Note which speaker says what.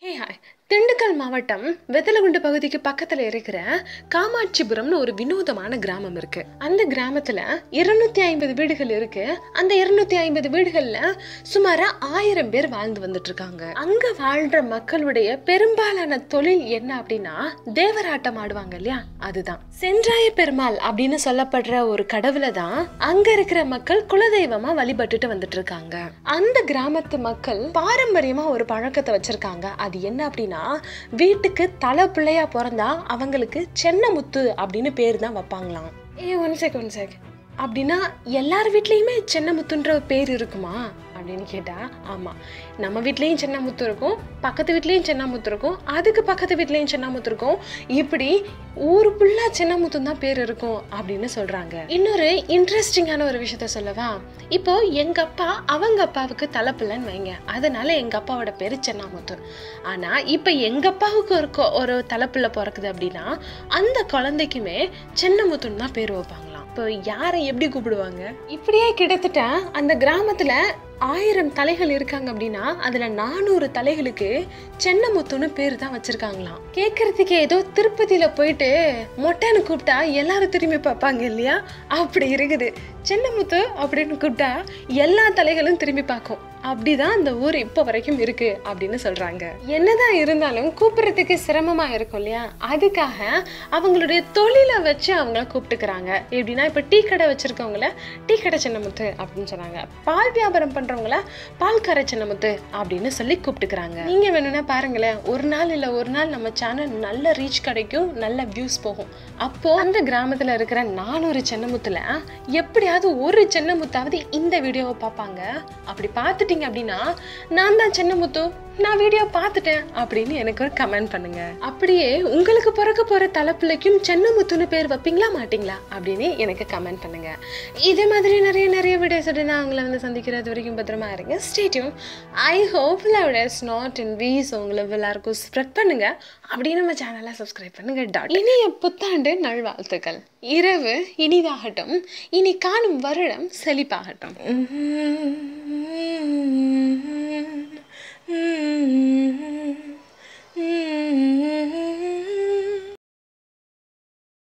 Speaker 1: hey hi Dindigul மாவட்டம் வெத்தலகுண்டு பகுதிக்கு பக்கத்துல இருக்கிற காமாட்சிபுரம்னு ஒரு வினோதமான கிராமம் இருக்கு அந்த கிராமத்துல இருநூத்தி ஐம்பது வீடுகள் இருக்கு அந்த இருநூத்தி ஐம்பது வீடுகள்ல சுமாரா ஆயிரம் பேர் வாழ்ந்து வந்துட்டு இருக்காங்க அங்க வாழ்ற மக்களுடைய பெரும்பாலான தொழில் என்ன அப்படின்னா தேவராட்டம் ஆடுவாங்க இல்லையா அதுதான் சென்றாய பெருமாள் அப்படின்னு சொல்லப்படுற ஒரு கடவுளை தான் அங்க இருக்கிற மக்கள் குலதெய்வமா வழிபட்டுட்டு வந்துட்டு இருக்காங்க அந்த கிராமத்து மக்கள் பாரம்பரியமா ஒரு பழக்கத்தை வச்சிருக்காங்க அது என்ன அப்படின்னா வீட்டுக்கு தலை பிள்ளையா பிறந்தா அவங்களுக்கு சென்னமுத்து அப்படின்னு பேர் தான் வைப்பாங்களாம் A one check one check அப்படின்னா எல்லார் வீட்லேயுமே சென்னமுத்துன்ற ஒரு பேர் இருக்குமா அப்படின்னு கேட்டா ஆமா நம்ம வீட்லேயும் சென்னமுத்து இருக்கும் பக்கத்து வீட்லேயும் சென்னமுத்து இருக்கும் அதுக்கு பக்கத்து வீட்லேயும் சென்னமுத்து இருக்கும் இப்படி ஊர் ஃபுல்லா சென்னமுத்து தான் பேர் இருக்கும் அப்படின்னு சொல்றாங்க இன்னொரு இன்ட்ரெஸ்டிங்கான ஒரு விஷயத்த சொல்லவா இப்போ எங்க அப்பா அவங்க அப்பாவுக்கு தலைப்பிள்ளைன்னு வைங்க அதனால எங்க அப்பாவோட பேரு சென்னாமுத்து ஆனா இப்ப எங்க அப்பாவுக்கு ஒரு கொ- ஒரு தலைப்பிள்ளை பிறக்குது அப்படின்னா அந்த குழந்தைக்குமே சென்னமுத்துன்னு தான் பேர் வைப்பாங்களாம் இப்போ யாரை எப்படி கூப்பிடுவாங்க இப்படியே கிட்டத்தட்ட அந்த கிராமத்துல ஆயிரம் தலைகள் இருக்காங்க அப்படின்னா அதுல நானூறு தலைகளுக்கு சென்னமுத்துன்னு பேர் தான் வச்சிருக்காங்களாம் கேட்கறதுக்கு ஏதோ திருப்பதியில போயிட்டு மொட்டைன்னு கூப்பிட்டா எல்லாரும் திரும்பி பார்ப்பாங்க இல்லையா அப்படி இருக்குது சென்னமுத்து அப்படின்னு கூப்பிட்டா எல்லா தலைகளும் திரும்பி பார்க்கும் அப்படிதான் அந்த ஊர் இப்போ வரைக்கும் இருக்கு அப்படின்னு சொல்றாங்க என்னதான் இருந்தாலும் கூப்பிடுறதுக்கு சிரமமா இருக்கும் இல்லையா அதுக்காக அவங்களுடைய தொழிலை வச்சு அவங்கள கூப்பிட்டுக்கிறாங்க எப்படின்னா இப்போ டீ கடை வச்சிருக்கவங்கள டீ கடை சின்னமுத்து அப்படின்னு சொன்னாங்க பால் வியாபாரம் பண்றவங்கள பால்கார சின்னமுத்து அப்படின்னு சொல்லி கூப்பிட்டுக்கிறாங்க நீங்க வேணும்னா பாருங்களேன் ஒரு நாள் இல்ல ஒரு நாள் நம்ம சேனல் நல்ல ரீச் கிடைக்கும் நல்ல வியூஸ் போகும் அப்போ அந்த கிராமத்துல இருக்கிற நானூறு சின்னமுத்துல எப்படியாவது ஒரு சின்னமுத்தாவது இந்த வீடியோவை பார்ப்பாங்க அப்படி பார்த்துட்டீங்க அப்படின்னா நான் தான் சின்னமுத்து நான் வீடியோ பார்த்துட்டேன் அப்படின்னு எனக்கு ஒரு கமெண்ட் பண்ணுங்க அப்படியே உங்களுக்கு பிறக்க போற தலைப்பிள்ளைக்கும் சென்னமுத்துன்னு பேர் வைப்பீங்களா மாட்டீங்களா அப்படின்னு எனக்கு கமெண்ட் பண்ணுங்க இதே மாதிரி நிறைய நிறைய வீடியோஸோட நான் உங்களை வந்து சந்திக்கிறது வரைக்கும் பத்திரமா இருங்க stay tune I hope love is not in வீஸ் உங்களை எல்லாருக்கும் ஸ்ப்ரெட் பண்ணுங்க அப்படி நம்ம சேனலை சப்ஸ்கிரைப் பண்ணுங்க டாட் இனிய புத்தாண்டு நல்வாழ்த்துக்கள் இரவு இனிதாகட்டும் இனி காணும் வருடம் செழிப்பாகட்டும்